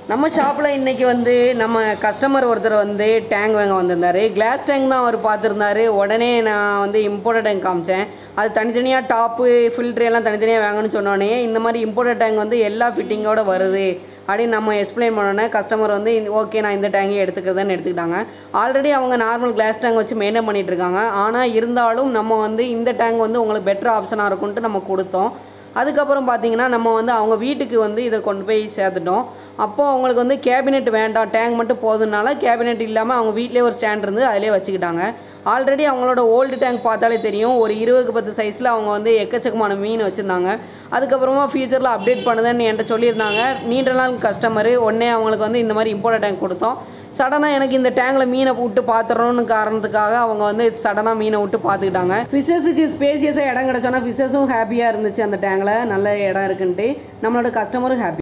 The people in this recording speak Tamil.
நம்ம ஷாப்பில் இன்றைக்கி வந்து நம்ம கஸ்டமர் ஒருத்தர் வந்து டேங்க் வாங்க வந்திருந்தாரு கிளாஸ் டேங்க் தான் அவர் பார்த்துருந்தாரு உடனே நான் வந்து இம்போர்ட்டட் டேங்க் காமிச்சேன் அது தனித்தனியாக டாப்பு ஃபில்ட்ரு எல்லாம் தனித்தனியாக வாங்கணும்னு சொன்னோடனே இந்த மாதிரி இம்போர்ட்டட் டேங்க் வந்து எல்லா ஃபிட்டிங்கோட வருது அப்படின்னு நம்ம எக்ஸ்பிளைன் பண்ணோன்னே கஸ்டமர் வந்து ஓகே நான் இந்த டேங்கே எடுத்துக்கிறதுன்னு எடுத்துக்கிட்டாங்க ஆல்ரெடி அவங்க நார்மல் கிளாஸ் டேங்க் வச்சு மெயின்டைன் பண்ணிட்டு இருக்காங்க ஆனால் இருந்தாலும் நம்ம வந்து இந்த டேங்க் வந்து உங்களுக்கு பெட்டர் ஆப்ஷனாக இருக்கும்ன்ட்டு நம்ம கொடுத்தோம் அதுக்கப்புறம் பார்த்தீங்கன்னா நம்ம வந்து அவங்க வீட்டுக்கு வந்து இதை கொண்டு போய் சேர்த்துட்டோம் அப்போது அவங்களுக்கு வந்து கேபினெட் வேண்டாம் டேங்க் மட்டும் போதுனால கேபினெட் இல்லாமல் அவங்க வீட்டிலே ஒரு ஸ்டாண்ட் இருந்து அதிலே வச்சுக்கிட்டாங்க ஆல்ரெடி அவங்களோட ஓல்டு டேங்க் பார்த்தாலே தெரியும் ஒரு இருபதுக்கு பத்து சைஸில் அவங்க வந்து எக்கச்சக்கமான மீன் வச்சுருந்தாங்க அதுக்கப்புறமா ஃபியூச்சரில் அப்டேட் பண்ணுதுன்னு என்கிட்ட சொல்லியிருந்தாங்க நீண்ட நாள் கஸ்டமரு உடனே அவங்களுக்கு வந்து இந்த மாதிரி இம்போர்ட் டேங்க் கொடுத்தோம் சடனாக எனக்கு இந்த டேங்கில் மீனை விட்டு பார்த்துறோன்னு காரணத்துக்காக அவங்க வந்து சடனாக மீனை விட்டு பார்த்துக்கிட்டாங்க ஃபிஷஸுக்கு ஸ்பேசியஸாக இடம் கிடச்சோன்னா ஃபிஷஸும் ஹாப்பியாக இருந்துச்சு அந்த டேங்கில் நல்ல இடம் இருக்குன்ட்டு நம்மளோட கஸ்டமரும் ஹாப்பி